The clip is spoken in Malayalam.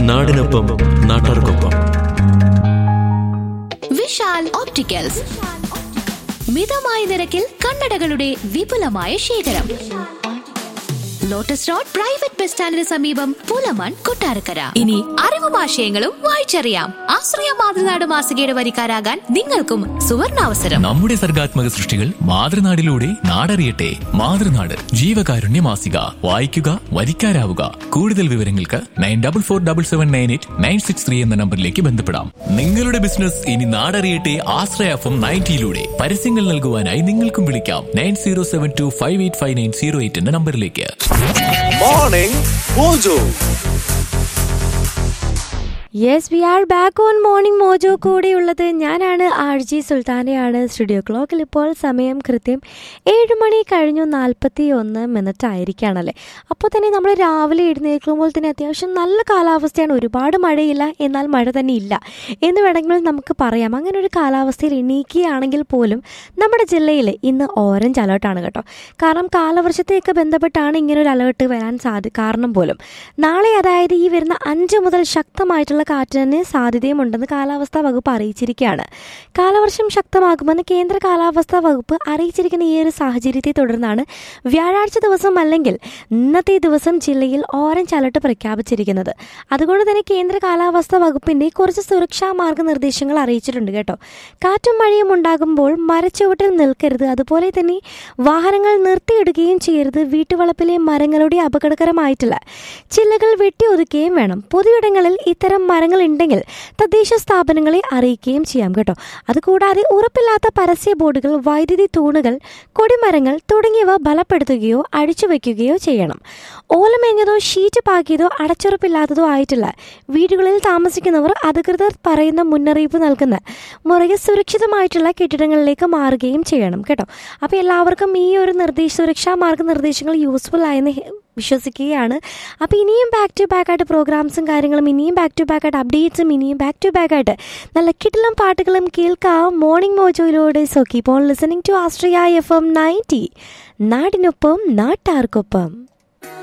നാടിനൊപ്പം നാട്ടാർക്കൊപ്പം വിശാൽ ഓപ്റ്റിക്കൽസ് മിതമായ നിരക്കിൽ കണ്ണടകളുടെ വിപുലമായ ശേഖരം ലോട്ടസ് റോഡ് പ്രൈവറ്റ് ബസ് സ്റ്റാൻഡിന് സമീപം പൂലമാൻ കൊട്ടാരക്കര ഇനി അറിവും ആശയങ്ങളും വായിച്ചറിയാം ആശ്രയ മാതൃനാട് മാസികയുടെ വരിക്കാരാകാൻ നിങ്ങൾക്കും സുവർണാവസരം നമ്മുടെ സർഗാത്മക സൃഷ്ടികൾ മാതൃനാടിലൂടെ നാടറിയട്ടെ മാതൃനാട് ജീവകാരുണ്യ മാസിക വായിക്കുക വരിക്കാരാവുക കൂടുതൽ വിവരങ്ങൾക്ക് nine double four double seven nine eight nine six three എന്ന നമ്പറിലേക്ക് ബന്ധപ്പെടാം നിങ്ങളുടെ ബിസിനസ് ഇനി നാടറിയട്ടെ ആശ്രയഫം നയൻറ്റിയിലൂടെ പരസ്യങ്ങൾ നൽകുവാനായി നിങ്ങൾക്കും വിളിക്കാം nine zero seven two five eight five nine zero eight എന്ന നമ്പറിലേക്ക് morning mojo yes we are back on morning mojo കൂടെയുള്ളത് ഞാനാണ് ആർ ജി സുൽത്താനയാണ് സ്റ്റുഡിയോ ക്ലോക്കിൽ ഇപ്പോൾ സമയം കൃത്യം ഏഴ് മണി കഴിഞ്ഞു നാൽപ്പത്തി ഒന്ന് മിനിറ്റ് ആയിരിക്കുകയാണല്ലേ അപ്പോൾ തന്നെ നമ്മൾ രാവിലെ എഴുന്നേൽക്കുമ്പോൾ തന്നെ അത്യാവശ്യം നല്ല കാലാവസ്ഥയാണ് ഒരുപാട് മഴയില്ല എന്നാൽ മഴ തന്നെ ഇല്ല എന്ന് വേണമെങ്കിൽ നമുക്ക് പറയാം അങ്ങനെ ഒരു കാലാവസ്ഥയിൽ എണീക്കുകയാണെങ്കിൽ പോലും നമ്മുടെ ജില്ലയിൽ ഇന്ന് ഓറഞ്ച് അലേർട്ടാണ് കേട്ടോ കാരണം കാലവർഷത്തെയൊക്കെ ബന്ധപ്പെട്ടാണ് ഇങ്ങനെ ഒരു അലേർട്ട് വരാൻ സാധി കാരണം പോലും നാളെ അതായത് ഈ വരുന്ന അഞ്ച് മുതൽ ശക്തമായിട്ടുള്ള കാറ്റിന് സാധ്യതയുമുണ്ടെന്ന് കാലാവസ്ഥാ വകുപ്പ് അറിയിച്ചിരിക്കുകയാണ് കാലവർഷം ശക്തമാകുമെന്ന് കേന്ദ്ര കാലാവസ്ഥാ വകുപ്പ് അറിയിച്ചിരിക്കുന്ന ഈ ഒരു സാഹചര്യത്തെ തുടർന്നാണ് വ്യാഴാഴ്ച ദിവസം അല്ലെങ്കിൽ ഇന്നത്തെ ദിവസം ജില്ലയിൽ ഓറഞ്ച് അലർട്ട് പ്രഖ്യാപിച്ചിരിക്കുന്നത് അതുകൊണ്ട് തന്നെ കേന്ദ്ര കാലാവസ്ഥാ വകുപ്പിന്റെ കുറച്ച് സുരക്ഷാ മാർഗനിർദ്ദേശങ്ങൾ അറിയിച്ചിട്ടുണ്ട് കേട്ടോ കാറ്റും മഴയും ഉണ്ടാകുമ്പോൾ മരച്ചുവട്ടിൽ നിൽക്കരുത് അതുപോലെ തന്നെ വാഹനങ്ങൾ നിർത്തിയിടുകയും ചെയ്യരുത് വീട്ടുവളപ്പിലെ മരങ്ങളുടെ അപകടകരമായിട്ടുള്ള ചില്ലകൾ വെട്ടി ഒതുക്കുകയും വേണം പൊതുയിടങ്ങളിൽ ഇത്തരം മരങ്ങൾ ഉണ്ടെങ്കിൽ തദ്ദേശ സ്ഥാപനങ്ങളെ അറിയിക്കുകയും ചെയ്യാം കേട്ടോ അതുകൂടാതെ ഉറപ്പില്ലാത്ത പരസ്യ ബോർഡുകൾ വൈദ്യുതി തൂണുകൾ കൊടിമരങ്ങൾ തുടങ്ങിയവ ബലപ്പെടുത്തുകയോ അഴിച്ചു വയ്ക്കുകയോ ചെയ്യണം ഓലമേഞ്ഞതോ ഷീറ്റ് പാക്കിയതോ അടച്ചുറപ്പില്ലാത്തതോ ആയിട്ടുള്ള വീടുകളിൽ താമസിക്കുന്നവർ അധികൃതർ പറയുന്ന മുന്നറിയിപ്പ് നൽകുന്ന മുറകെ സുരക്ഷിതമായിട്ടുള്ള കെട്ടിടങ്ങളിലേക്ക് മാറുകയും ചെയ്യണം കേട്ടോ അപ്പോൾ എല്ലാവർക്കും ഈ ഒരു നിർദ്ദേശ സുരക്ഷാ മാർഗനിർദ്ദേശങ്ങൾ യൂസ്ഫുൾ ആയെന്ന് ഹെ- വിശ്വസിക്കുകയാണ് അപ്പോൾ ഇനിയും ബാക്ക് ടു ബാക്ക് ആയിട്ട് പ്രോഗ്രാംസും കാര്യങ്ങളും ഇനിയും ബാക്ക് ടു ബാക്ക് ആയിട്ട് അപ്ഡേറ്റ്സും ഇനിയും ബാക്ക് ടു ബാക്ക് ആയിട്ട് നല്ല കിട്ടിലും പാട്ടുകളും കേൾക്കാം മോർണിംഗ് മോജോയിലൂടെ so keep on listening to Ashraya F M ninety നാടിനൊപ്പം നാട്ടാർക്കൊപ്പം